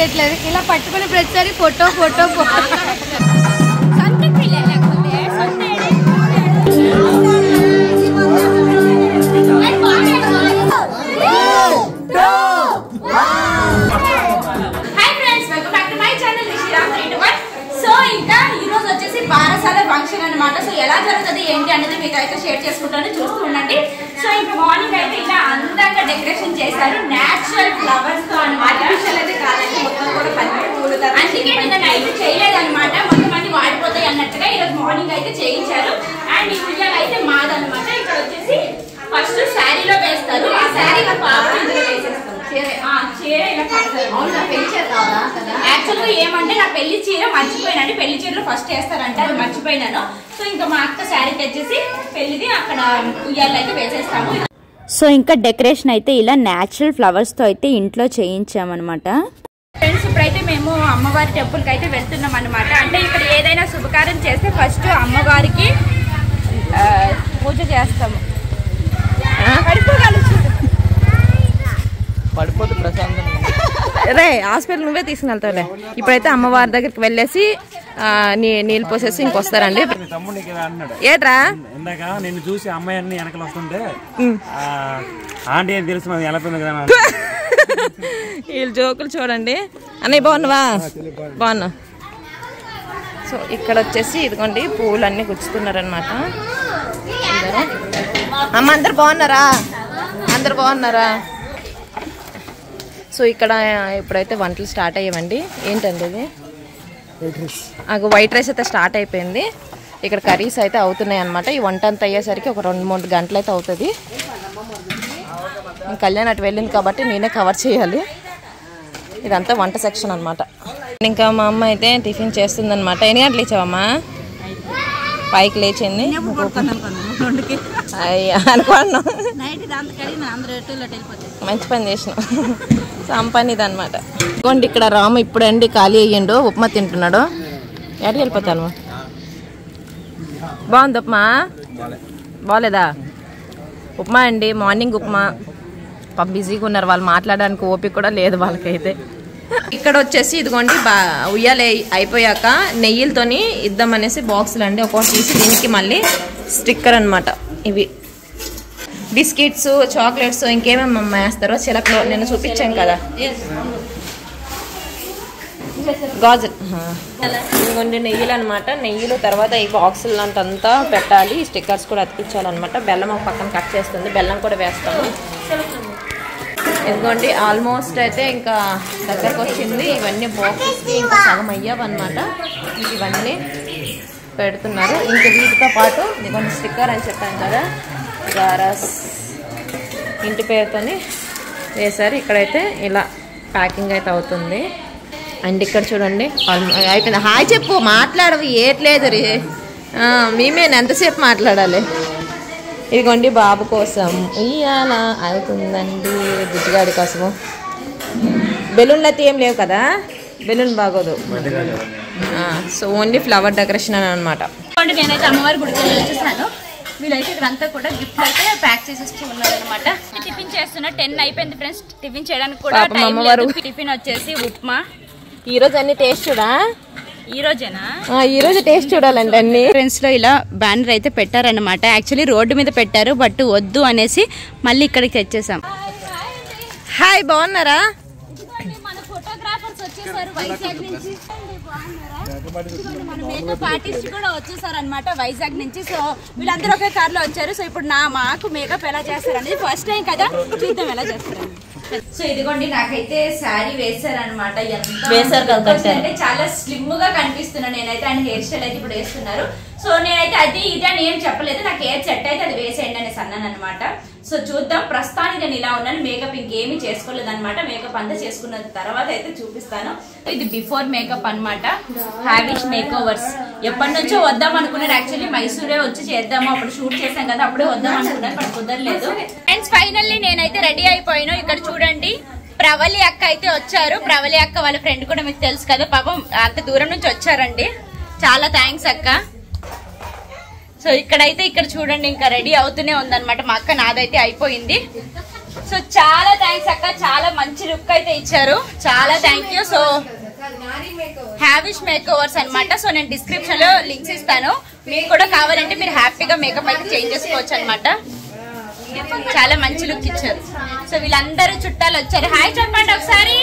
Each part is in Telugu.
తెలియట్లేదు ఇలా పట్టుకుని ప్రతిసారి ఫోటో ఫోటో ఫోటో సొంత పిల్ల లేకపోతే సొంత hi friends welcome back to my channel నిషిరామ్ త్రీ టు వన్ సో ఇంకా ఈ రోజు వచ్చేసి బారసాల ఫంక్షన్ అన్నమాట సో ఎలా జరుగుతుంది ఏంటి అనేది మీకు అయితే షేర్ చేసుకుంటాను చూస్తూ ఉండండి సో ఇంకా మార్నింగ్ అయితే ఇలా అందంగా డెకరేషన్ చేశారు నేచురల్ ఫ్లవర్స్ తో అన్నమాట అయితే కాదండి మొత్తం కూడా అందుకే నిన్న నైట్ చేయలేదు అనమాట మొత్తం అన్ని వాడిపోతాయి అన్నట్టుగా ఈ రోజు మార్నింగ్ అయితే చేయించారు అండ్ ఈ ఉయ్యాల అయితే మాదన్నమాట ఇక్కడ వచ్చేసి ఫస్ట్ శారీలో వేస్తారు ఆ శారీ పాప ఇందులో వేసేస్తారు చీర ఆ, చీర ఇలా కడతారు యాక్చువల్గా ఏమంటే నా పెళ్లి చీర మర్చిపోయినండి పెళ్లి చీరలో ఫస్ట్ వేస్తారంటే అది మర్చిపోయినాను సో ఇంకా మా అక్క శారీ తెచ్చేసి పెళ్లిది అక్కడ ఉయ్యాలు అయితే వేసేస్తాము సో ఇంకా డెకరేషన్ అయితే ఇలా న్యాచురల్ ఫ్లవర్స్తో అయితే ఇంట్లో చేయించామన్నమాట ఫ్రెండ్స్ ఇప్పుడైతే మేము అమ్మవారి టెంపుల్కి అయితే వెళ్తున్నాం అనమాట అంటే ఇక్కడ ఏదైనా శుభకార్యం చేస్తే ఫస్ట్ అమ్మవారికి ఆ, పూజ చేస్తాము పడిపోగలరు చూడు. పడిపోతే ప్రశాంతం రే హాస్పిటల్ నువ్వే తీసుకెళ్తావులే ఇప్పుడైతే అమ్మవారి దగ్గరికి వెళ్ళేసి ఆ, నీ నీళ్ళు పోసేసి ఇంకొస్తారండి మీ తమ్ముడు నీకు ఇలా అన్నాడు ఏట్రా ఇందాక నిన్ను చూసి అమ్మాయి అన్ని వెనకలు వస్తుంటే ఆ, ఆంటీ అని తెలుసు మాది ఎలా పోయింది కదా అని వీళ్ళు జోకులు చూడండి అన్నయ్య బాగున్నావా బాగున్నా సో ఇక్కడ వచ్చేసి ఇదిగోండి పూలు అన్ని గుచ్చుతున్నారనమాట అమ్మ అందరు బాగున్నారా అందరు బాగున్నారా సో ఇక్కడ ఇప్పుడైతే వంటలు స్టార్ట్ అయ్యామండి ఏంటండి ఇది నాకు వైట్ రైస్ అయితే స్టార్ట్ అయిపోయింది ఇక్కడ కర్రీస్ అయితే అవుతున్నాయి అనమాట ఈ వంట అంతా అయ్యేసరికి ఒక రెండు మూడు గంటలు అయితే అవుతుంది నేను కళ్యాణ్ అటు వెళ్ళింది కాబట్టి నేనే కవర్ చేయాలి ఇదంతా వంట సెక్షన్ అనమాట ఇంకా మా అమ్మ అయితే టిఫిన్ చేస్తుంది అనమాట ఎన్ని గంటలు ఇచ్చావమ్మా పైకి లేచింది అయ్యా అనుకోను మంచి పని చేసిన సంపని ఇది అనమాట ఇదిగోండి ఇక్కడ రాము ఇప్పుడండి ఖాళీ అయ్యిండు ఉప్మా తింటున్నాడు ఎక్కడికి వెళ్ళిపోతాను బాగుంది ఉప్మా బాగలేదా ఉప్మా అండి మార్నింగ్ ఉప్మా పాపం బిజీగా ఉన్నారు వాళ్ళు మాట్లాడడానికి ఓపిక కూడా లేదు వాళ్ళకైతే ఇక్కడ వచ్చేసి ఇదిగోండి బా ఉయ్యాలి అయిపోయాక నెయ్యిలతోని ఇద్దామనేసి బాక్సులు అండి ఒక్కొక్కటి తీసి దీనికి మళ్ళీ స్టిక్కర్ అన్నమాట ఇవి బిస్కెట్స్ చాక్లెట్స్ ఇంకేమేమి అమ్మ వేస్తారో చిలకలో నేను చూపించాను కదా గాజులు ఇదిగోండి నెయ్యిలు అనమాట నెయ్యిలు తర్వాత ఈ బాక్సులు అంతా పెట్టాలి ఈ స్టిక్కర్స్ కూడా అతికించాలన్నమాట బెల్లం ఒక పక్కన కట్ చేస్తుంది బెల్లం కూడా వేస్తాము ఇదిగోండి ఆల్మోస్ట్ అయితే ఇంకా దగ్గరకు వచ్చింది ఇవన్నీ బాక్సెస్కి ఇంకా సగం అయ్యావన్నమాట ఇంక ఇవన్నీ పెడుతున్నారు ఇంక వీటితో పాటు ఇదిగోండి స్టిక్కర్ అని చెప్పాను కదా గారస్ ఇంటి పేరుతోని వేశారు ఇక్కడైతే ఇలా ప్యాకింగ్ అయితే అవుతుంది అండ్ ఇక్కడ చూడండి ఆల్మో- అయిపోయింది హాయ్ చెప్పు మాట్లాడవు ఏట్లేదు రే ఆ, మేమేనా ఎంతసేపు మాట్లాడాలి ఇదిగోండి బాబు కోసం ఇయ్యాల అవుతుందండి బుజ్జిగాడి కోసము బెలూన్లు అయితే ఏం లేవు కదా బెలూన్ బాగోదు ఆ, సో ఓన్లీ ఫ్లవర్ డెకరేషన్ అని అనమాట చూడండి నేనైతే అమ్మవారి గుడికి వెళ్ళి వచ్చేసాను వీళ్ళైతే ఇక్కడంతా కూడా గిఫ్ట్ అయితే ప్యాక్ చేసేస్తూ ఉన్నారు అనమాట టిఫిన్ చేస్తున్నా టెన్ అయిపోయింది ఫ్రెండ్స్ టిఫిన్ చేయడానికి కూడా పాపం టైం అమ్మవారు. లేదు టిఫిన్ వచ్చేసి ఉప్మా ఈ రోజు అన్ని టేస్ట్ చూడా ఈ రోజేనా ఆ, ఈ రోజు టేస్ట్ చూడాలండి అన్ని ఫ్రెండ్స్ లో ఇలా బ్యానర్ అయితే పెట్టారన్నమాట యాక్చువల్లీ రోడ్డు మీద పెట్టారు బట్ వద్దు అనేసి మళ్ళీ ఇక్కడికి తెచ్చేసాం హాయ్ బాగున్నారా మన ఫోటోగ్రాఫర్స్ వచ్చేసారు వైజాగ్ నుంచి మన మేకప్ ఆర్టిస్ట్ కూడా వచ్చేసారు అనమాట వైజాగ్ నుంచి సో వీళ్ళందరూ ఒకే కార్ లో వచ్చారు సో ఇప్పుడు నా మాకు మేకప్ ఎలా చేస్తారు అనేది ఫస్ట్ టైం కదా చూద్దాం ఎలా చేస్తారు సో ఇదిగోండి నాకైతే శారీ వేసారనమాట వేశారు కదా, కట్టారు. అంటే చాలా స్లిమ్ గా కనిపిస్తున్నా నేనైతే అండ్ హెయిర్ స్టైల్ అయితే ఇప్పుడు వేస్తున్నారు సో నేనైతే అది ఇది అని ఏం చెప్పలేదు నాకు హెయిర్ సెట్ అయితే అది వేసేయండి అనేసి అన్నాను అనమాట సో చూద్దాం ప్రస్తుతానికి నేను ఇలా ఉన్నాను మేకప్ ఇంకేమీ చేసుకోలేదు అనమాట మేకప్ అంతా చేసుకున్న తర్వాత అయితే చూపిస్తాను ఇది బిఫోర్ మేకప్ అన్నమాట హ్యావిష్ మేక్ ఓవర్స్ ఎప్పటి నుంచో వద్దాం అనుకున్నారు యాక్చువల్లీ మైసూరే వచ్చి చేద్దాము అప్పుడు షూట్ చేసాం కదా అప్పుడే వద్దాం అనుకున్నాను బట్ కుదరలేదు ఫ్రెండ్స్ ఫైనల్లీ నేనైతే రెడీ అయిపోయాను ఇక్కడ చూడండి ప్రవళి అక్క అయితే వచ్చారు ప్రవళి అక్క వాళ్ళ ఫ్రెండ్ కూడా మీకు తెలుసు కదా పాపం అంత దూరం నుంచి వచ్చారండి చాలా థ్యాంక్స్ అక్క సో ఇక్కడైతే ఇక్కడ చూడండి ఇంకా రెడీ అవుతూనే ఉందన్నమాట మా అక్క నాదైతే అయిపోయింది సో చాలా థ్యాంక్స్ అక్క చాలా మంచి లుక్ అయితే ఇచ్చారు చాలా thank you so Havish makeovers అనమాట సో నేను డిస్క్రిప్షన్ లో లింక్స్ ఇస్తాను మీకు కూడా కావాలంటే మీరు హ్యాపీగా మేకప్ అయితే చేంజ్ చేసుకోవచ్చు అనమాట చాలా మంచి లుక్ ఇచ్చారు సో వీళ్ళందరూ చుట్టాలు వచ్చారు హాయ్ చెప్పండి ఒకసారి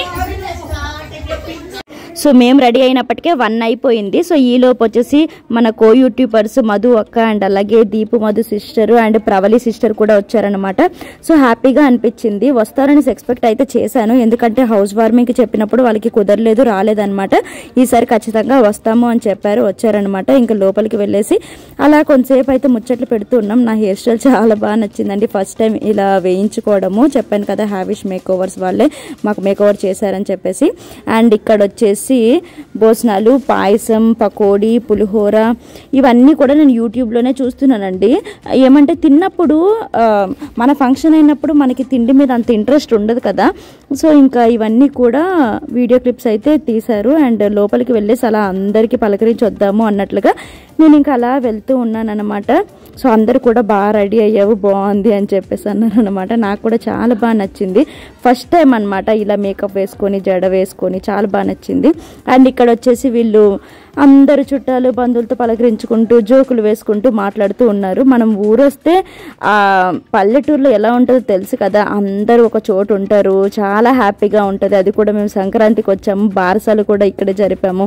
సో మేము రెడీ అయినప్పటికే వన్ అయిపోయింది సో ఈ లోపు వచ్చేసి మన కో యూట్యూబర్స్ మధు అక్క అండ్ అలాగే Deepu Madhu sister and Pravali sister కూడా వచ్చారనమాట సో హ్యాపీగా అనిపించింది వస్తారని ఎక్స్పెక్ట్ అయితే చేశాను ఎందుకంటే హౌస్ వార్మింగ్కి చెప్పినప్పుడు వాళ్ళకి కుదరలేదు రాలేదన్నమాట ఈసారి ఖచ్చితంగా వస్తాము అని చెప్పారు వచ్చారనమాట ఇంకా లోపలికి వెళ్ళేసి అలా కొంతసేపు అయితే ముచ్చట్లు పెడుతూ ఉన్నాం నా హెయిర్ స్టైల్ చాలా బాగా నచ్చిందండి ఫస్ట్ టైం ఇలా వేయించుకోవడము చెప్పాను కదా హ్యావిష్ మేక్ ఓవర్స్ వాళ్ళే మాకు మేక్ ఓవర్ చేశారని చెప్పేసి అండ్ ఇక్కడ వచ్చేసి భోజనాలు పాయసం పకోడీ పులిహోర ఇవన్నీ కూడా నేను యూట్యూబ్లోనే చూస్తున్నానండి ఏమంటే తిన్నప్పుడు ఆ, మన ఫంక్షన్ అయినప్పుడు మనకి తిండి మీద అంత ఇంట్రెస్ట్ ఉండదు కదా సో ఇంకా ఇవన్నీ కూడా వీడియో క్లిప్స్ అయితే తీశారు అండ్ లోపలికి వెళ్ళేసి అలా అందరికీ పలకరించి వద్దాము అన్నట్లుగా నేను ఇంకా అలా వెళ్తూ ఉన్నాను అనమాట సో అందరు కూడా బాగా రెడీ అయ్యావు బాగుంది అని చెప్పేసి అన్నారు అనమాట నాకు కూడా చాలా బాగా నచ్చింది ఫస్ట్ టైం అనమాట ఇలా మేకప్ వేసుకొని జడ వేసుకొని చాలా బాగా నచ్చింది అండ్ ఇక్కడ వచ్చేసి వీళ్ళు అందరు చుట్టాలు బంధువులతో పలకరించుకుంటూ జోకులు వేసుకుంటూ మాట్లాడుతూ ఉన్నారు మనం ఊరొస్తే ఆ పల్లెటూరులో ఎలా ఉంటుందో తెలుసు కదా అందరూ ఒక చోటు ఉంటారు చాలా హ్యాపీగా ఉంటుంది అది కూడా మేము సంక్రాంతికి వచ్చాము బారసాలు కూడా ఇక్కడే జరిపాము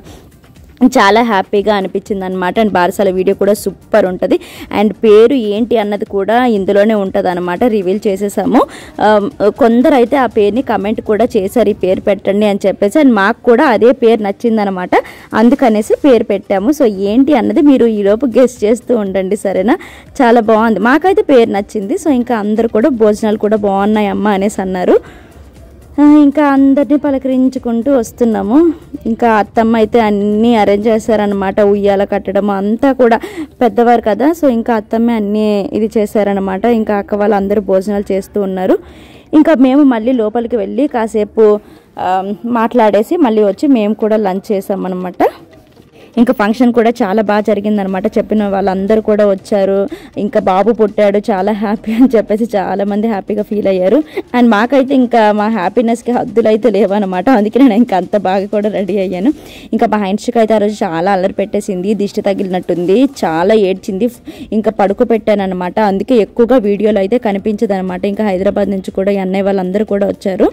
చాలా హ్యాపీగా అనిపించింది అనమాట అండ్ బారసాల వీడియో కూడా సూపర్ ఉంటుంది అండ్ పేరు ఏంటి అన్నది కూడా ఇందులోనే ఉంటుంది అనమాట రివీల్ చేసేసాము ఆమ్, కొందరు అయితే ఆ పేరుని కమెంట్ కూడా చేశారు ఈ పేరు పెట్టండి అని చెప్పేసి అండ్ మాకు కూడా అదే పేరు నచ్చిందనమాట అందుకనేసి పేరు పెట్టాము సో ఏంటి అన్నది మీరు ఈలోపు గెస్ట్ చేస్తూ ఉండండి సరేనా చాలా బాగుంది మాకైతే పేరు నచ్చింది సో ఇంకా అందరు కూడా భోజనాలు కూడా బాగున్నాయి అమ్మ అనేసి అన్నారు ఆ, ఇంకా అందరినీ పలకరించుకుంటూ వస్తున్నాము ఇంకా అత్తమ్మ అయితే అన్నీ అరేంజ్ చేశారనమాట ఉయ్యాల కట్టడం అంతా కూడా పెద్దవారు కదా సో ఇంకా అత్తమ్మ అన్నీ ఇది చేశారనమాట ఇంకా అక్క వాళ్ళు అందరూ భోజనాలు చేస్తూ ఉన్నారు ఇంకా మేము మళ్ళీ లోపలికి వెళ్ళి కాసేపు ఆ, మాట్లాడేసి మళ్ళీ వచ్చి మేము కూడా లంచ్ చేసామన్నమాట ఇంకా ఫంక్షన్ కూడా చాలా బాగా జరిగిందనమాట చెప్పిన వాళ్ళందరూ కూడా వచ్చారు ఇంకా బాబు పుట్టాడు చాలా హ్యాపీ అని చెప్పేసి చాలా మంది హ్యాపీగా ఫీల్ అయ్యారు అండ్ మాకైతే ఇంకా మా హ్యాపీనెస్కి హద్దులు అయితే లేవన్నమాట అందుకే నేను ఇంకా అంత బాగా కూడా రెడీ అయ్యాను ఇంకా మా హైన్స్కి అయితే ఆ రోజు చాలా అల్లరి పెట్టేసింది దిష్టి తగిలినట్టుంది చాలా ఏడ్చింది ఇంకా పడుకోబెట్టాను అనమాట అందుకే ఎక్కువగా వీడియోలో అయితే కనిపించదు అనమాట ఇంకా హైదరాబాద్ నుంచి కూడా ఈ అన్నయ్య వాళ్ళందరూ కూడా వచ్చారు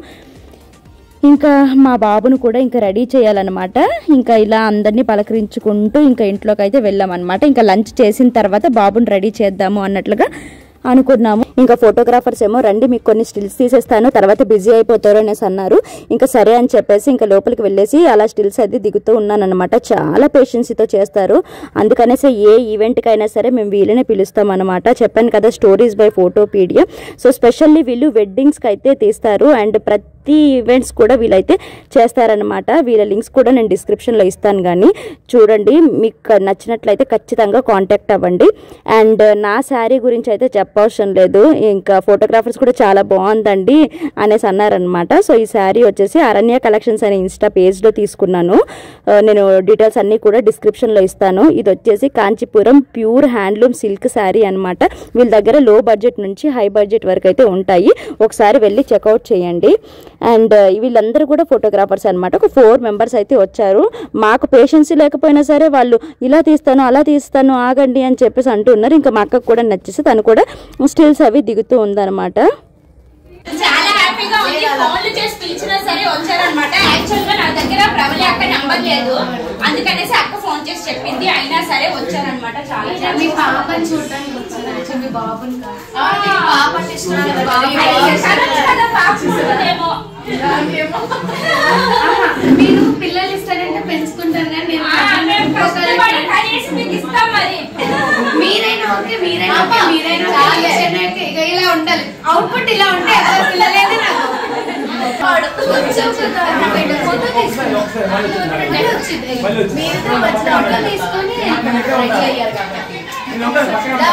ఇంకా మా బాబును కూడా ఇంకా రెడీ చేయాలన్నమాట ఇంకా ఇలా అందరినీ పలకరించుకుంటూ ఇంకా ఇంట్లోకి అయితే వెళ్ళామన్నమాట ఇంకా లంచ్ చేసిన తర్వాత బాబుని రెడీ చేద్దాము అన్నట్లుగా అనుకున్నాము ఇంకా ఫోటోగ్రాఫర్స్ ఏమో రండి మీకు కొన్ని స్టిల్స్ తీసేస్తాను తర్వాత బిజీ అయిపోతారు అనేసి అన్నారు ఇంకా సరే అని చెప్పేసి ఇంకా లోపలికి వెళ్ళేసి అలా స్టిల్స్ అది దిగుతూ ఉన్నానన్నమాట చాలా పేషెన్సీతో చేస్తారు అందుకనేసి ఏ ఈవెంట్కైనా సరే మేము వీళ్ళనే పిలుస్తాం అనమాట చెప్పాను కదా stories by photopedia so specially వీళ్ళు వెడ్డింగ్స్కి అయితే తీస్తారు అండ్ ప్రతి ఈవెంట్స్ కూడా వీళ్ళైతే చేస్తారనమాట వీళ్ళ లింక్స్ కూడా నేను డిస్క్రిప్షన్లో ఇస్తాను కానీ చూడండి మీకు నచ్చినట్లయితే ఖచ్చితంగా కాంటాక్ట్ అవ్వండి అండ్ నా శారీ గురించి అయితే చెప్పవసరం లేదు ఇంకా ఫోటోగ్రాఫర్స్ కూడా చాలా బాగుందండి అనేసి అన్నారనమాట సో ఈ శారీ వచ్చేసి అరణ్య కలెక్షన్స్ అనే ఇన్స్టా పేజ్లో తీసుకున్నాను ఆ, నేను డీటెయిల్స్ అన్నీ కూడా డిస్క్రిప్షన్లో ఇస్తాను ఇది వచ్చేసి Kanchipuram pure handloom silk sari అనమాట వీళ్ళ దగ్గర లో బడ్జెట్ నుంచి హై బడ్జెట్ వరకు అయితే ఉంటాయి ఒకసారి వెళ్ళి చెక్అవుట్ చేయండి అండ్ వీళ్ళందరూ కూడా ఫోటోగ్రాఫర్స్ అనమాట ఒక ఫోర్ మెంబర్స్ అయితే వచ్చారు మాకు పేషెన్సీ లేకపోయినా సరే వాళ్ళు ఇలా తీస్తాను అలా తీస్తాను ఆగండి అని చెప్పేసి అంటున్నారు ఇంకా మా అక్కకు కూడా నచ్చేసి తను కూడా స్టిల్స్ అవి దిగుతూ ఉందన్నమాట చాలా హ్యాపీగా ఉంది ఫోన్లు చేసి పిలిచినా సరే వచ్చారనమాట యాక్చువల్ గా నా దగ్గర ప్రబలి అక్క నంబర్ లేదు అందుకనేసి అక్క ఫోన్ చేసి చెప్పింది అయినా సరే వచ్చారనమాట చాలా మీ పాపని చూడడానికి వచ్చాను మీ బాబుని కాదు. పాప మీరు పిల్లలు ఇస్తారంటే పెంచుకుంటారు కానీ నేను కనీసం మీకు ఇస్తాం మరి మీరైనా ఓకే మీరైనా ఓకే మీరైనా ఓకే. ఇష్టం అయితే ఇక ఇలా ఉండాలి అవుట్పుట్ ఇలా ఉంటే ఎవరి పిల్లలైతే నాకు కొంచెం కదా, ఫోటో తీసుకోండి. మళ్ళీ వచ్చింది. మీరిద్దరూ వచ్చి ఫోటో తీసుకొని రెడీ అయ్యారు కాబట్టి. దా,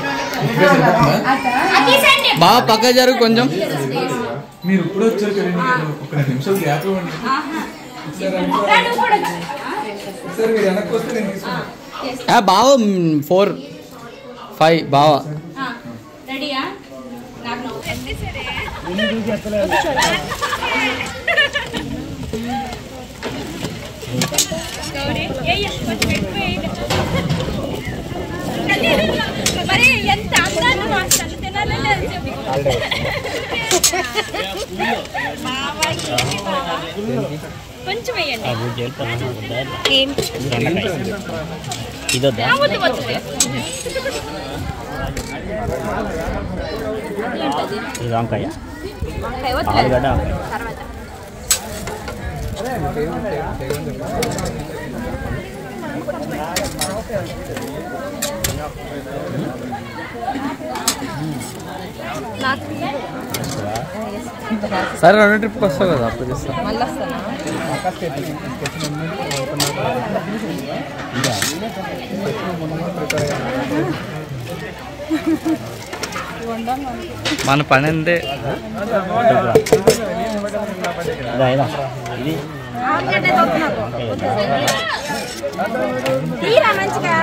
అక్క. తీసండి బాగా పక్క జరుగు కొంచెం మీరు ఇప్పుడు వచ్చారు కదండి ఒక రెండు నిమిషాలు గ్యాప్ ఇవ్వండి నువ్వు కూడా సరే మీరు వెనక్కి వస్తే నేను తీసుకుంటాను ఆ, బావ ఫోర్ ఫైవ్ బావ రెడీయా నాకు నవ్వు మరి ఎంత అందాన్ని మాస్టర్ తినాలని అది చెప్పు. కొంచెం వేయండి ఇదొద్దా వద్దు, వద్దు. ఇది వంకాయ వంకాయ వద్దు. ఆలుగడ్డ వంకాయ తర్వాత సరే రెండు ట్రిప్కి వస్తావు కదా అప్పుడు చేస్తా మళ్ళీ వస్తానా మన పని అంతే ఇదా ఇదా ఇది తీరా మంచిగా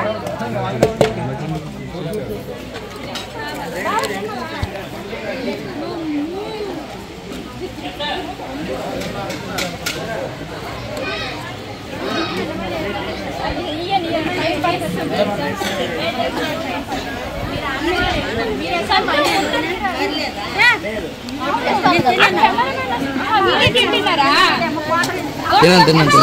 తింటున్నారా తిన్నాను తిన్నాను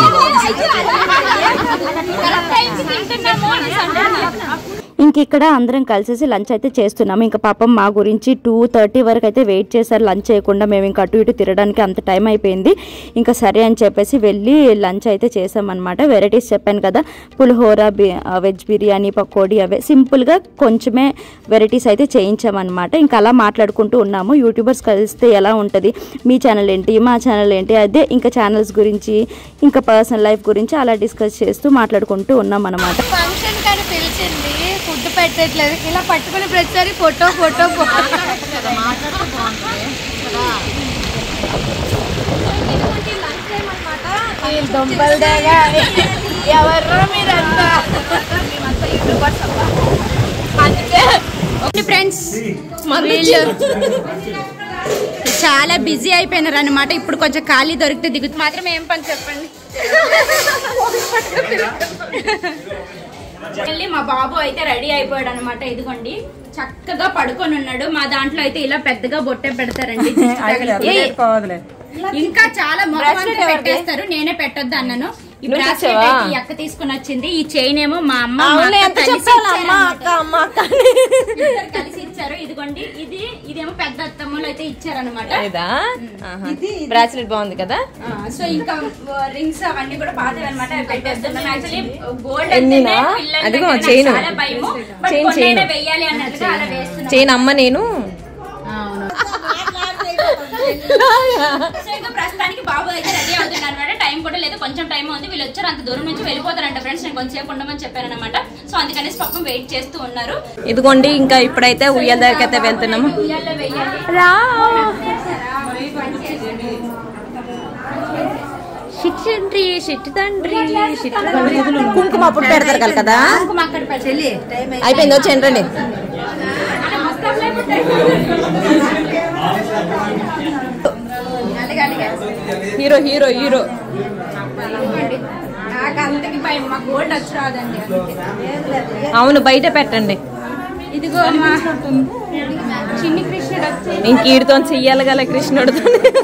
తిన్నాను తింటున్నాము అనేసి అంటున్నా. ఇంక ఇక్కడ అందరం కలిసేసి లంచ్ అయితే చేస్తున్నాము ఇంకా పాపం మా గురించి టూ థర్టీ వరకు అయితే వెయిట్ చేశారు లంచ్ చేయకుండా మేము ఇంకా అటు ఇటు తిరగడానికి అంత టైం అయిపోయింది ఇంకా సరే అని చెప్పేసి వెళ్ళి లంచ్ అయితే చేసామన్నమాట వెరైటీస్ చెప్పాను కదా పులిహోర బి- ఆ, వెజ్ బిర్యానీ పకోడీ అవే సింపుల్గా కొంచెమే వెరైటీస్ అయితే చేయించామన్నమాట ఇంకా అలా మాట్లాడుకుంటూ ఉన్నాము యూట్యూబర్స్ కలిస్తే ఎలా ఉంటుంది మీ ఛానల్ ఏంటి మా ఛానల్ ఏంటి అదే ఇంకా ఛానల్స్ గురించి ఇంకా పర్సనల్ లైఫ్ గురించి అలా డిస్కస్ చేస్తూ మాట్లాడుకుంటూ ఉన్నాం అనమాట ఫంక్షన్ కానీ పిలిచింది ఫుడ్ పెట్టట్లేదు ఇలా పట్టుకుని ప్రతిసారి ఫోటో ఫోటో ఫోటో ఎవర్రా మీరంతా ఫ్రెండ్స్ వీళ్ళు చాలా బిజీ అయిపోయినారు అనమాట ఇప్పుడు కొంచెం ఖాళీ దొరికితే దిగుతు మాత్రం ఏం పని చెప్పండి వెళ్ళి మా బాబు అయితే రెడీ అయిపోయాడు అనమాట ఇదిగోండి చక్కగా పడుకొని ఉన్నాడు మా దాంట్లో అయితే ఇలా పెద్దగా బొట్టే పెడతారండి దిష్టి తగిలితే. ఇంకా చాలా మొహం అంతా పెట్టేస్తారు నేనే పెట్టొద్దు అన్నాను ఈ నువ్వు బ్రాస్లెట్ తెచ్చావా? అయితే ఈ అక్క తీసుకుని వచ్చింది ఈ చైన్ ఏమో మా అమ్మ మా అవునులే, అక్క ఎంత కలిసి చెప్పాలి అమ్మ ఇచ్చారన్నమాట. అక్క అమ్మ అక్క ఇద్దరు కలిసి ఇచ్చారు ఇదిగోండి ఇది ఇదేమో పెద్ద అత్తమ్మలు అయితే ఇచ్చారనమాట ఇదా బ్రాస్లెట్ బాగుంది కదా సో ఇంకా రింగ్స్ అవన్నీ కూడా పాతవి అనమాట పెట్టేస్తున్నాం యాక్చువల్లీ గోల్డ్ ఎన్నినా? అదిగో చైను. చాలా భయము బట్ చైన్, కొన్నైనా చైను. వెయ్యాలి అన్నట్టుగా అలా వేస్తున్నాం చేయను అమ్మ నేను సో ఇంకా ప్రస్తుతానికి బాబు అయితే రెడీ అవుతుంది అనమాట టైం కూడా లేదు కొంచెం టైం ఉంది వీళ్ళు వచ్చారు అంత దూరం నుంచి వెళ్ళిపోతారంట ఫ్రెండ్స్ నేను కొంచెంసేపు ఉండమని చెప్పాను అనమాట సో అందుకనేసి పాపం వెయిట్ చేస్తూ ఉన్నారు ఇదిగోండి ఇంకా ఇప్పుడైతే ఉయ్యాల దగ్గరికి అయితే వెళ్తున్నాము ఉయ్యాల్లో వెయ్యాలి రా శిక్షండ్రి శిట్టు తండ్రి కుంకుమ అప్పుడు పెడతారు కదా కదా కుంకుమ అక్కడ పెట్టి అయిపోయింది వచ్చేయండి రండి హీరో హీరో హీరో నాకు అంతకి భయం మా గోల్డ్ వచ్చి రాదండి అందుకే. అవును బయట పెట్టండి ఇదిగో మా చిన్ని కృష్ణుడు వచ్చి ఇంక ఈడితో చెయ్యాలి గల కృష్ణుడితో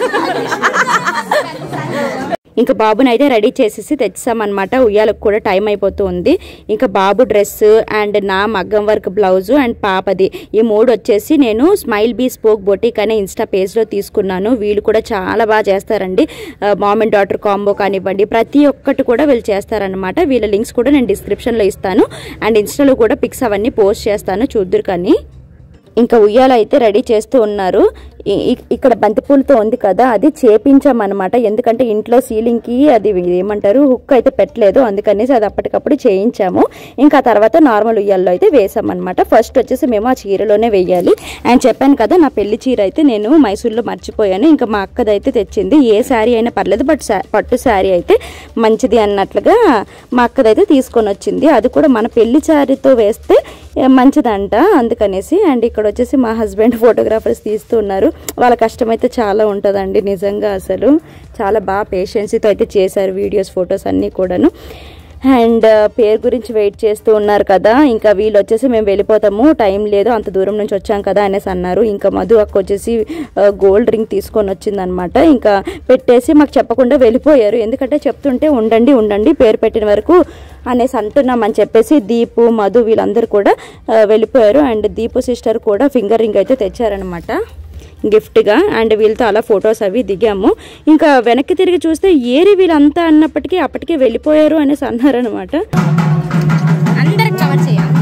ఇంకా బాబుని అయితే రెడీ చేసేసి తెచ్చామన్నమాట ఉయ్యాలకు కూడా టైం అయిపోతూ ఉంది ఇంకా బాబు డ్రెస్ అండ్ నా మగ్గం వర్క్ బ్లౌజ్ అండ్ పాపది ఈ మూడు వచ్చేసి నేను స్మైల్ బీ స్పోక్ బొటిక్ అనే ఇన్స్టా పేజ్లో తీసుకున్నాను వీళ్ళు కూడా చాలా బాగా చేస్తారండి మామ్ అండ్ డాటర్ కాంబో కానివ్వండి ప్రతి ఒక్కటి కూడా వీళ్ళు చేస్తారనమాట వీళ్ళ లింక్స్ కూడా నేను డిస్క్రిప్షన్లో ఇస్తాను అండ్ ఇన్స్టాలో కూడా పిక్స్ అవన్నీ పోస్ట్ చేస్తాను చూద్దురు కానీ ఇంకా ఉయ్యాల అయితే రెడీ చేస్తూ ఉన్నారు ఇ- ఇ- ఇక్కడ బంతిపూలతో ఉంది కదా అది చేపించామన్నమాట ఎందుకంటే ఇంట్లో సీలింగ్కి అది ఏమంటారు హుక్ అయితే పెట్టలేదు అందుకనేసి అది అప్పటికప్పుడు చేయించాము ఇంకా ఆ తర్వాత నార్మల్ ఉయ్యాల్లో అయితే వేసామన్నమాట ఫస్ట్ వచ్చేసి మేము ఆ చీరలోనే వేయాలి అండ్ చెప్పాను కదా నా పెళ్లి చీర అయితే నేను మైసూర్లో మర్చిపోయాను ఇంకా మా అక్కదైతే తెచ్చింది ఏ శారీ అయినా పర్లేదు బట్ శా- పట్టు శారీ అయితే మంచిది అన్నట్లుగా మా అక్కదైతే తీసుకొని వచ్చింది అది కూడా మన పెళ్లి శారీతో వేస్తే ఏ, మంచిదంట అందుకనేసి అండ్ ఇక్కడ వచ్చేసి మా హస్బెండ్ ఫోటోగ్రాఫర్స్ తీస్తూ ఉన్నారు వాళ్ళ కష్టం అయితే చాలా ఉంటుందండి నిజంగా అసలు చాలా బాగా పేషెన్సీతో అయితే చేశారు వీడియోస్ ఫొటోస్ అన్నీ కూడాను అండ్ పేరు గురించి వెయిట్ చేస్తూ ఉన్నారు కదా ఇంకా వీళ్ళు వచ్చేసి మేము వెళ్ళిపోతాము టైం లేదు అంత దూరం నుంచి వచ్చాం కదా అనేసి అన్నారు ఇంకా మధు అక్క వచ్చేసి గోల్డ్ రింగ్ తీసుకొని వచ్చిందనమాట ఇంకా పెట్టేసి మాకు చెప్పకుండా వెళ్ళిపోయారు ఎందుకంటే చెప్తుంటే ఉండండి ఉండండి పేరు పెట్టిన వరకు అనేసి అంటున్నామని చెప్పేసి దీపు మధు వీళ్ళందరూ కూడా ఆ, వెళ్ళిపోయారు అండ్ దీపు సిస్టర్ కూడా ఫింగర్ రింగ్ అయితే తెచ్చారనమాట గిఫ్ట్గా అండ్ వీళ్ళతో అలా ఫొటోస్ అవి దిగాము ఇంకా వెనక్కి తిరిగి చూస్తే ఏరి వీళ్ళంతా అన్నప్పటికీ అప్పటికే వెళ్ళిపోయారు అనేసి అన్నారనమాట అందరికి కవర్ చేయాలి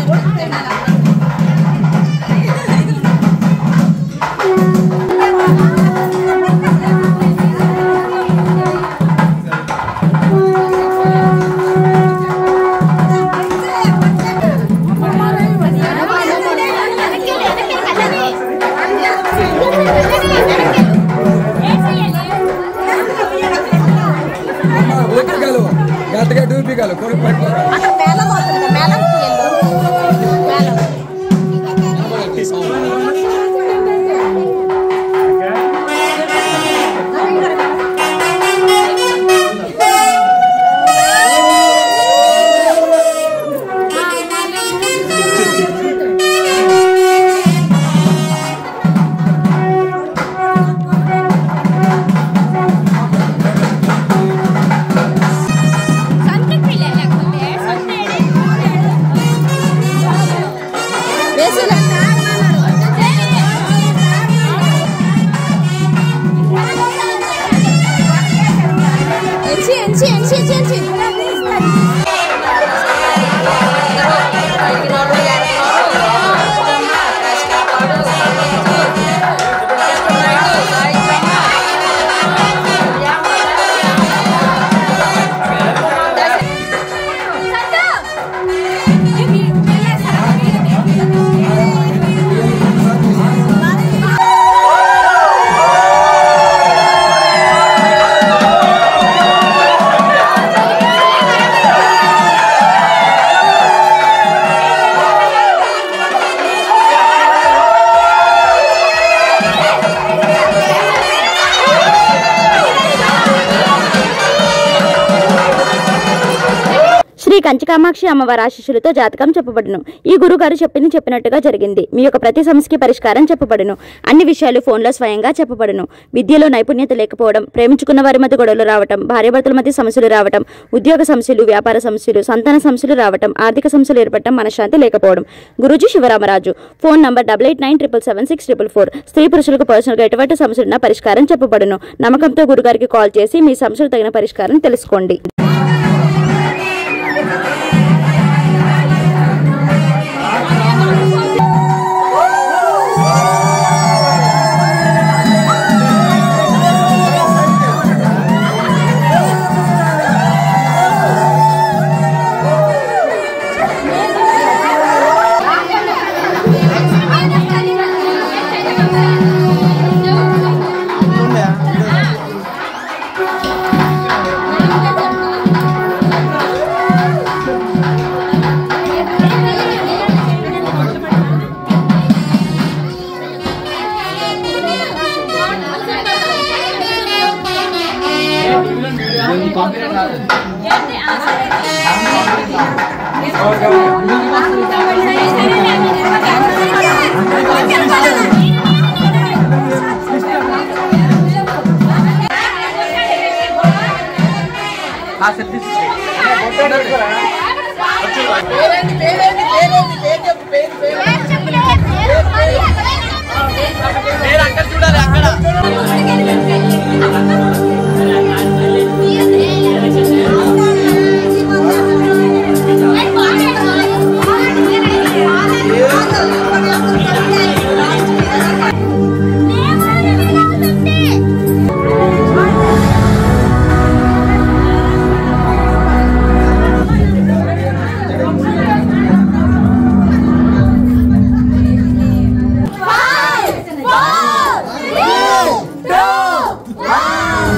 ఊపిరికాలు గట్టిగా డూపికాలు కొడుకు పట్టుకో శ్రీ కంచికామాక్షి అమ్మవారి ఆశీస్సులతో జాతకం చెప్పబడును ఈ గురుగారు చెప్పింది చెప్పినట్టుగా జరిగింది మీ యొక్క ప్రతి సమస్యకి పరిష్కారం చెప్పబడును అన్ని విషయాలు ఫోన్లో స్వయంగా చెప్పబడును విద్యలో నైపుణ్యత లేకపోవడం ప్రేమించుకున్న వారి మధ్య గొడవలు రావటం భార్యాభర్తల మధ్య సమస్యలు రావటం ఉద్యోగ సమస్యలు వ్యాపార సమస్యలు సంతాన సమస్యలు రావటం ఆర్థిక సమస్యలు ఏర్పడటం మనశ్శాంతి లేకపోవడం Guruji Sivaramaraju phone number double eight nine triple seven six triple four స్త్రీ పురుషులకు పర్సనల్గా ఎటువంటి సమస్యలున్నా పరిష్కారం చెప్పబడును నమ్మకంతో గురుగారికి కాల్ చేసి మీ సమస్యలు తగిన పరిష్కారం తెలుసుకోండి Five, four, three, two, one.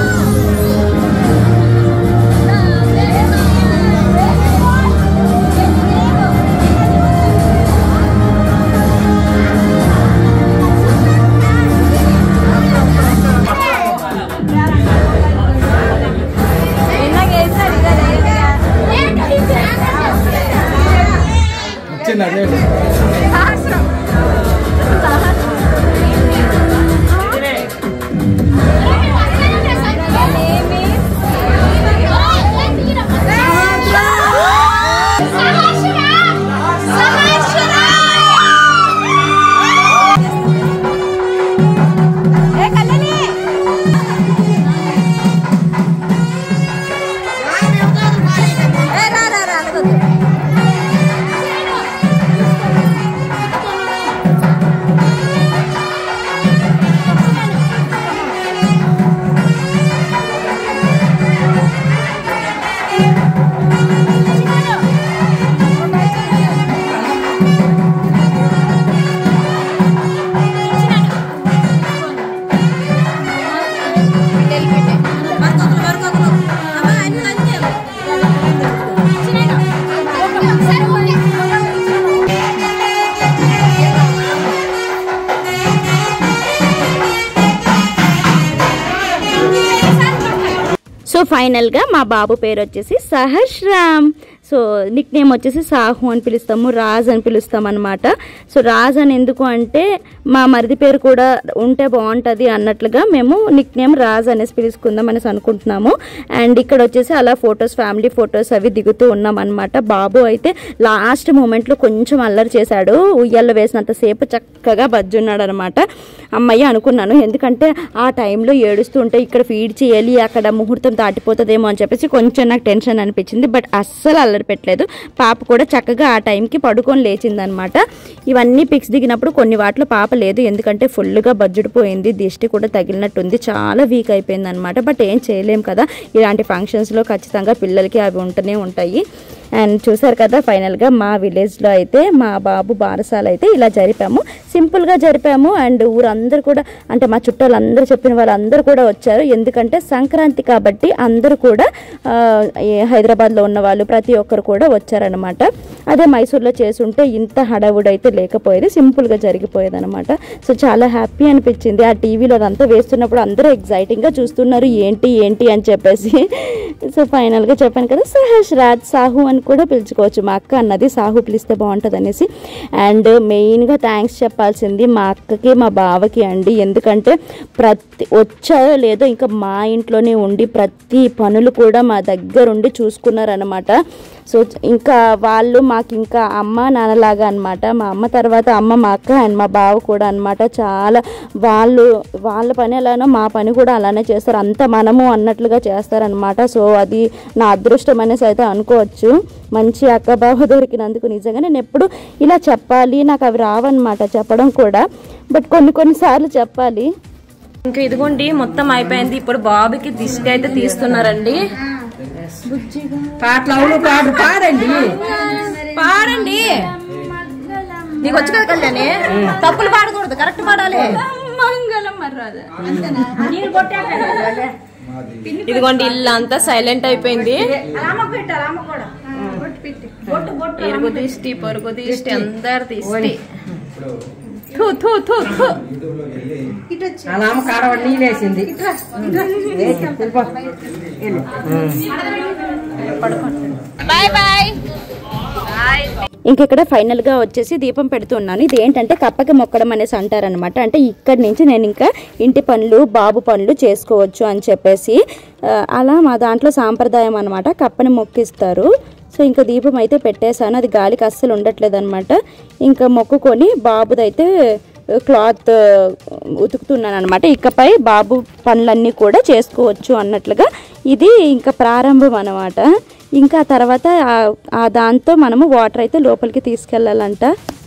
So ఫైనల్గా మా బాబు పేరు వచ్చేసి Saharsh Ram so nick name వచ్చేసి సాహు అని పిలుస్తాము రాజ్ అని పిలుస్తాం అనమాట సో రాజ్ అని ఎందుకు అంటే మా మరిది పేరు కూడా ఉంటే బాగుంటుంది అన్నట్లుగా మేము నిక్ నేమ్ రాజ్ అనేసి పిలుచుకుందాం అనేసి అనుకుంటున్నాము అండ్ ఇక్కడ వచ్చేసి అలా ఫొటోస్ ఫ్యామిలీ ఫొటోస్ అవి దిగుతూ ఉన్నాం అనమాట బాబు అయితే లాస్ట్ మూమెంట్లో కొంచెం అల్లరి చేశాడు ఉయ్యాల్లో వేసినంతసేపు చక్కగా బజ్జున్నాడు అనమాట అమ్మయ్య అనుకున్నాను ఎందుకంటే ఆ టైంలో ఏడుస్తూ ఉంటే ఇక్కడ ఫీడ్ చేయాలి అక్కడ ముహూర్తం దాటిపోతుందేమో అని చెప్పేసి కొంచెం నాకు టెన్షన్ అనిపించింది బట్ అస్సలు అల్లరి పెట్టలేదు పాప కూడా చక్కగా ఆ టైంకి పడుకొని లేచిందనమాట ఇవన్నీ పిక్స్ దిగినప్పుడు కొన్ని వాటిలో పాప లేదు ఎందుకంటే ఫుల్గా బజ్జుడిపోయింది దిష్టి కూడా తగిలినట్టుంది చాలా వీక్ అయిపోయింది అనమాట బట్ ఏం చేయలేం కదా ఇలాంటి ఫంక్షన్స్లో ఖచ్చితంగా పిల్లలకి అవి ఉంటూనే ఉంటాయి అండ్ చూసారు కదా ఫైనల్గా మా విలేజ్లో అయితే మా బాబు బారసాల అయితే ఇలా జరిపాము సింపుల్గా జరిపాము అండ్ ఊరందరూ కూడా అంటే మా చుట్టాలందరూ చెప్పిన వాళ్ళందరూ కూడా వచ్చారు ఎందుకంటే సంక్రాంతి కాబట్టి అందరూ కూడా ఆ, ఈ హైదరాబాద్లో ఉన్న వాళ్ళు ప్రతి ఒక్కరు కూడా వచ్చారనమాట అదే మైసూర్లో చేసుంటే ఇంత హడావుడి అయితే లేకపోయేది సింపుల్గా జరిగిపోయేది అనమాట సో చాలా హ్యాపీ అనిపించింది ఆ టీవీలో అదంతా వేస్తున్నప్పుడు అందరూ ఎగ్జైటింగ్గా చూస్తున్నారు ఏంటి ఏంటి అని చెప్పేసి సో ఫైనల్గా చెప్పాను కదా సహర్ష్ రాజ్ సాహు అని కూడా పిలుచుకోవచ్చు మా అక్క అన్నది సాహు పిలిస్తే బాగుంటుంది అనేసి అండ్ మెయిన్గా థ్యాంక్స్ చెప్పాల్సింది మా అక్కకి మా బావకి అండి ఎందుకంటే ప్రతి వచ్చాయో లేదో ఇంకా మా ఇంట్లోనే ఉండి ప్రతి పనులు కూడా మా దగ్గర ఉండి చూసుకున్నారనమాట సో ఇంకా వాళ్ళు మాకు ఇంకా అమ్మ నాన్నలాగా అనమాట మా అమ్మ తర్వాత అమ్మ మా అక్క అండ్ మా బావ కూడా అనమాట చాలా వాళ్ళు వాళ్ళ పని ఎలానో మా పని కూడా అలానే చేస్తారు అంత మనము అన్నట్లుగా చేస్తారనమాట సో అది నా అదృష్టం అనేసి అయితే అనుకోవచ్చు మంచి అక్క బావ దొరికినందుకు నిజంగా నేను ఎప్పుడు ఇలా చెప్పాలి నాకు అవి రావన్నమాట చెప్పడం కూడా బట్ కొన్ని కొన్నిసార్లు చెప్పాలి ఇంకా ఇదిగోండి మొత్తం అయిపోయింది ఇప్పుడు బాబుకి దిష్టి అయితే తీస్తున్నారండి పాటలు అవును పాడు పాడండి పాడండి నీకు వచ్చి కదా కళ్యాణి తప్పులు పాడకూడదు కరెక్ట్ పాడాలి మంగళం మర్రాదు ఇదిగోండి ఇల్లు అంతా సైలెంట్ అయిపోయింది ఇరుగు దిష్టి పొరుగు దిష్టి అందరు దిష్టి థూ థూ థూ థూ ఆ నామ కాడవాడు నీళ్ళేసింది బాయ్ బాయ్ ఇంక ఇక్కడ ఫైనల్ గా వచ్చేసి దీపం పెడుతున్నాను ఇది ఏంటంటే కప్పకి మొక్కడం అనేసి అంటారనమాట అంటే ఇక్కడి నుంచి నేను ఇంకా ఇంటి పనులు బాబు పనులు చేసుకోవచ్చు అని చెప్పేసి ఆ, అలా మా దాంట్లో సాంప్రదాయం అనమాట కప్పని మొక్కిస్తారు సో ఇంకా దీపం అయితే పెట్టేశాను అది గాలికి అస్సలు ఉండట్లేదు అనమాట ఇంకా మొక్కుకొని బాబుదైతే క్లాత్ ఉతుకుతున్నాను అనమాట ఇకపై బాబు పనులన్నీ కూడా చేసుకోవచ్చు అన్నట్లుగా ఇది ఇంకా ప్రారంభం అనమాట ఇంకా తర్వాత ఆ- ఆ దాంతో మనము వాటర్ అయితే లోపలికి తీసుకెళ్ళాలంట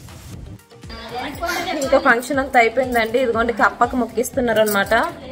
ఇంకా ఫంక్షన్ అంతా అయిపోయిందండి ఇదిగోండి కప్పకు మొక్కిస్తున్నారు అనమాట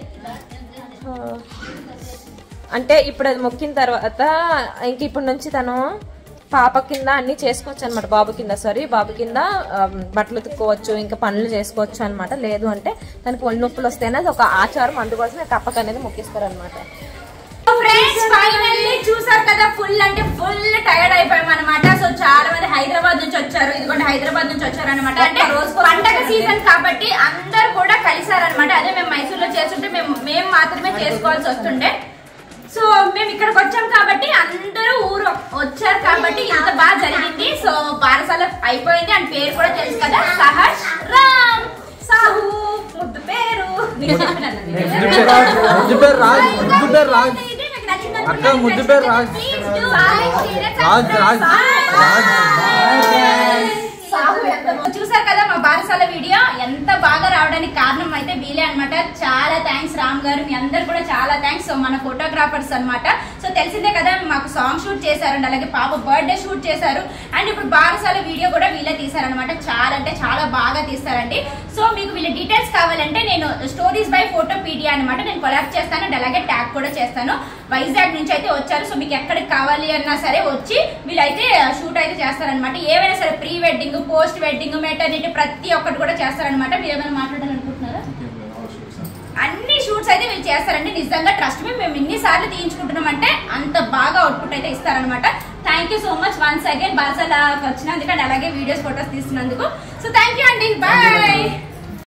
అంటే ఇప్పుడు అది మొక్కిన తర్వాత ఇంక ఇప్పటి నుంచి తను పాప కింద అన్ని చేసుకోవచ్చు అనమాట బాబు కింద సారీ బాబు కింద ఆ, బట్టలు ఉతుక్కోవచ్చు ఇంకా పనులు చేసుకోవచ్చు అనమాట లేదు అంటే తనకి ఒళ్ళు నొప్పులు వస్తేనే అది ఒక ఆచారం అందుకోసం కప్పకు అనేది మొక్కిస్తారు అనమాట ఫ్రెండ్స్ ఫైనల్లీ చూసారు కదా ఫుల్ అంటే ఫుల్ టైర్డ్ అయిపోయాం అనమాట సో చాలా మంది హైదరాబాద్ నుంచి వచ్చారు ఇదిగోండి హైదరాబాద్ నుంచి వచ్చారు అనమాట అంటే పండగ సీజన్ కాబట్టి అందరు కూడా కలిసారనమాట అదే మేము మైసూర్ లో చేస్తుంటే మేము మేము మాత్రమే చేసుకోవాల్సి వస్తుండే సో మేము ఇక్కడికి వచ్చాం కాబట్టి అందరూ ఊరు వచ్చారు కాబట్టి ఇంత బాగా జరిగింది సో పారసాల అయిపోయింది అని పేరు కూడా తెలుసు కదా సహర్ష్ రామ్ సాహు ముద్దు పేరు నీకు చెప్పినాను. ముద్దు పేరు రాజ్ ముద్దు పేరు రాజ్ అక్క ముద్దు పేరు రాజ్ రాజ్ రాజ్ చూసారు కదా మా బారసాల వీడియో ఎంత బాగా రావడానికి కారణం అయితే వీలే అన్నమాట చాలా థ్యాంక్స్ రామ్ గారు మీ అందరు కూడా చాలా థ్యాంక్స్ సో మన ఫోటోగ్రాఫర్స్ అన్నమాట సో తెలిసిందే కదా మాకు సాంగ్ షూట్ చేశారండి అలాగే పాప బర్త్డే షూట్ చేశారు అండ్ ఇప్పుడు బారసాల వీడియో కూడా వీళ్ళే తీశారనమాట చాలా అంటే చాలా బాగా తీస్తారండి సో మీకు వీళ్ళ డీటెయిల్స్ కావాలంటే నేను స్టోరీస్ బై ఫోటో పీడియా అనమాట నేను కొలాబ్ చేస్తాను అండ్ అలాగే ట్యాగ్ కూడా చేస్తాను వైజాగ్ నుంచి అయితే వచ్చారు సో మీకు ఎక్కడికి కావాలి అన్నా సరే వచ్చి వీళ్ళైతే షూట్ అయితే చేస్తారనమాట ఏవైనా సరే pre wedding post wedding maternity ప్రతి ఒక్కటి కూడా చేస్తారనమాట మీరు ఏమైనా మాట్లాడాలనుకుంటున్నారా అన్ని షూట్స్ అయితే వీళ్ళు చేస్తారండి నిజంగా ట్రస్ట్ మీ మేము ఇన్ని సార్లు తీయించుకుంటున్నాం అంటే అంత బాగా అవుట్పుట్ అయితే ఇస్తారనమాట thank you so much once again బాగా వచ్చినందుకు అండ్ అలాగే వీడియోస్ ఫొటోస్ తీస్తున్నందుకు సో థ్యాంక్ యూ అండి బాయ్